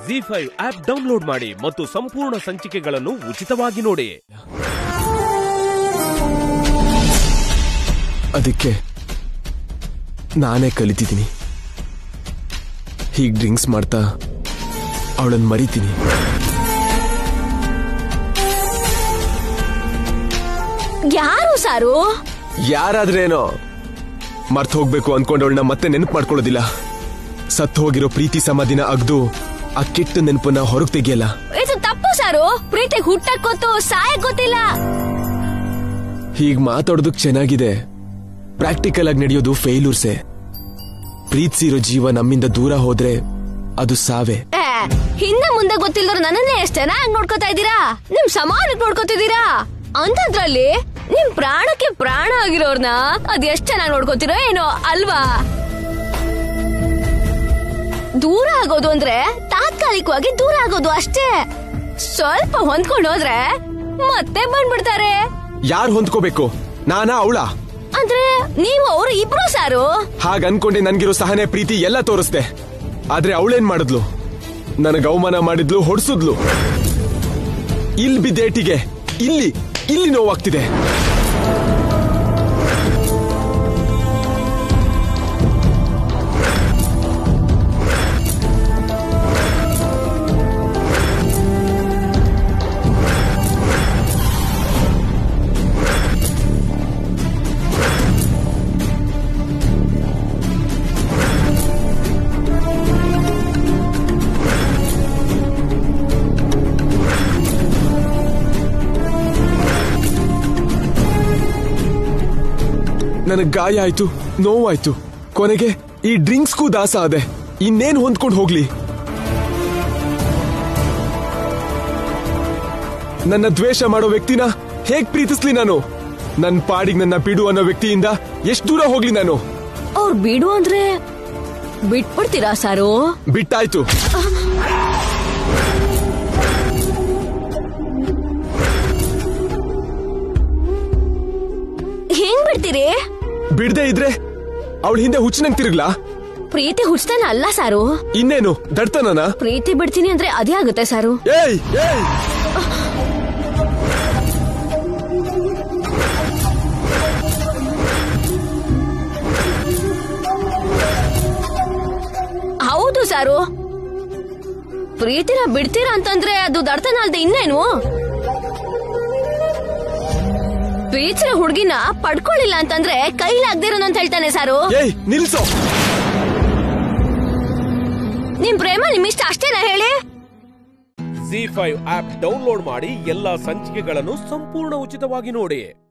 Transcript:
G five app download ಮಾಡಿ ಮತ್ತು ಸಂಪೂರ್ಣ ಸಂಚಿಕೆಗಳನ್ನು ಉಚಿತವಾಗಿ ನೋಡಿ ಅದಕ್ಕೆ ನಾನೇ ಕಲಿತಿದ್ದೀನಿ ಹೀಗ್ ಡ್ರಿಂಕ್ಸ್ ಮಾಡ್ತಾ ಅವಳನ್ನ ಮರಿತೀನಿ ಯಾರು ಸಾರು ಯಾರಾದ್ರೇನೋ ಮರ್ತ್ ಹೋಗ್ಬೇಕು ಅನ್ಕೊಂಡವಳನ್ನ ಮತ್ತೆ ನೆನಪು ಮಾಡ್ಕೊಳ್ಳೋದಿಲ್ಲ ಸತ್ತು ಹೋಗಿರೋ ಪ್ರೀತಿ ಸಮಾಧಿನ ಅಗ್ದು ಆ ಕೆಟ್ಟ ನೆನಪನ್ನ ಹೊರಗ್ ತೆಗಿಯಲ್ಲ ಇದು ತಪ್ಪು ಸಾರು ಪ್ರೀತಿ ಹುಟ್ಟಕ್ ಗೊತ್ತು ಸಾಯಕ್ ಗೊತ್ತಿಲ್ಲ ಹೀಗ್ ಮಾತಾಡೋದಕ್ ಚೆನ್ನಾಗಿದೆ ಪ್ರಾಕ್ಟಿಕಲ್ ಆಗಿ ನಡೆಯೋದು ಫೇಲ್ಯೂರ್ಸೆ ಪ್ರೀತಿಸಿರೋ ಜೀವ ನಮ್ಮಿಂದ ದೂರ ಹೋದ್ರೆ ಅದು ಸಾವೇ ಏ, ಹಿಂದೆ ಮುಂದೆ ಗೊತ್ತಿಲ್ಲದ್ರು ನನ್ನನ್ನೇ ಎಷ್ಟ್ ಚೆನ್ನಾಗಿ ನೋಡ್ಕೊತಾ ಇದ್ದೀರಾ ನಿಮ್ ಸಮಾನಕ್ ನೋಡ್ಕೊತಿದ್ದೀರಾ ಅಂತದ್ರಲ್ಲಿ ನಿಮ್ ಪ್ರಾಣಕ್ಕೆ ಪ್ರಾಣ ಆಗಿರೋರ್ನ ಅದ್ ಎಷ್ಟ್ ಚೆನ್ನಾಗಿ ನೋಡ್ಕೊತಿರೋ ಏನೋ ಅಲ್ವಾ ದೂರ ಆಗೋದು ಅಂದ್ರೆ ತಾತ್ಕಾಲಿಕವಾಗಿ ದೂರ ಆಗೋದು ಅಷ್ಟೇ ಸ್ವಲ್ಪ ಹೊಂದ್ಕೊಂಡು ಹೋದ್ರೆ ಮತ್ತೆ ಬಂದ್ಬಿಡ್ತಾರೆ ಯಾರು ಹೊಂದ್ಕೋಬೇಕು ನಾನಾ ಅವಳ ಅಂದ್ರೆ ನೀವು ಅವರು ಇಬ್ರು ಸಾರು ಹಾಗ ಅನ್ಕೊಂಡೆ ನನ್ಗಿರೋ ಸಹನೆ ಪ್ರೀತಿ ಎಲ್ಲ ತೋರಿಸ್ದೆ ಆದ್ರೆ ಅವಳೇನ್ ಮಾಡಿದ್ಲು ನನಗ ಅವಮಾನ ಮಾಡಿದ್ಲು ಹೊಡ್ಸುದ್ಲು ಇಲ್ ಬಿದ್ದೇಟಿಗೆ ಇಲ್ಲಿ ಇಲ್ಲಿ ನೋವಾಗ್ತಿದೆ ನನಗ್ ಗಾಯ ಆಯ್ತು ನೋವಾಯ್ತು ಕೊನೆಗೆ ಈ ಡ್ರಿಂಕ್ಸ್ಗೂ ದಾಸ ಆದೆ ಇನ್ನೇನ್ ಹೊಂದ್ಕೊಂಡು ಹೋಗ್ಲಿ ನನ್ನ ದ್ವೇಷ ಮಾಡೋ ವ್ಯಕ್ತಿನ ಹೇಗ್ ಪ್ರೀತಿಸ್ಲಿ ನಾನು ನನ್ ಪಾಡಿಗ್ ನನ್ನ ಬಿಡು ಅನ್ನೋ ವ್ಯಕ್ತಿಯಿಂದ ಎಷ್ಟ್ ದೂರ ಹೋಗ್ಲಿ ನಾನು ಅವ್ರು ಬಿಡು ಅಂದ್ರೆ ಬಿಟ್ಬಿಡ್ತೀರಾ ಸಾರು ಬಿಟ್ಟಾಯ್ತು ಹೆಂಗ್ ಬಿಡ್ತೀರಿ ಬಿಡದೆ ಇದ್ರೆ ಅವಳ ಹಿಂದೆ ಹುಚ್ಚನಂಗ್ ತಿರುಗ್ಲಾ ಪ್ರೀತಿ ಹುಚ್ತಾನ ಅಲ್ಲ ಸಾರು ಇನ್ನೇನು ದಡ್ತನನ ಪ್ರೀತಿ ಬಿಡ್ತೀನಿ ಅಂದ್ರೆ ಅದೇ ಆಗುತ್ತೆ ಸಾರು ಏಯ್ ಏಯ್ ಹೌದು ಸಾರು ಪ್ರೀತಿನ ಬಿಡ್ತೀರಾ ಅಂತಂದ್ರೆ ಅದು ದಡ್ತನ ಅಲ್ದೆ ಇನ್ನೇನು ಪ್ರೀತಿನ ಹುಡ್ಗಿನ ಪಡ್ಕೊಳ್ಳಿಲ್ಲ ಅಂತಂದ್ರೆ ಕೈಲಾಗ್ದಿರೋನು ಅಂತ ಹೇಳ್ತಾನೆ ಸಾರು ಏಯ್ ನಿಲ್ಸೋ ನಿಮ್ ಪ್ರೇಮ ನಿಮ್ ಇಷ್ಟ ಅಷ್ಟೇನಾ ಹೇಳಿ ಜಿ ಫೈವ್ ಆಪ್ ಡೌನ್ಲೋಡ್ ಮಾಡಿ ಎಲ್ಲಾ ಸಂಚಿಕೆಗಳನ್ನು ಸಂಪೂರ್ಣ ಉಚಿತವಾಗಿ ನೋಡಿ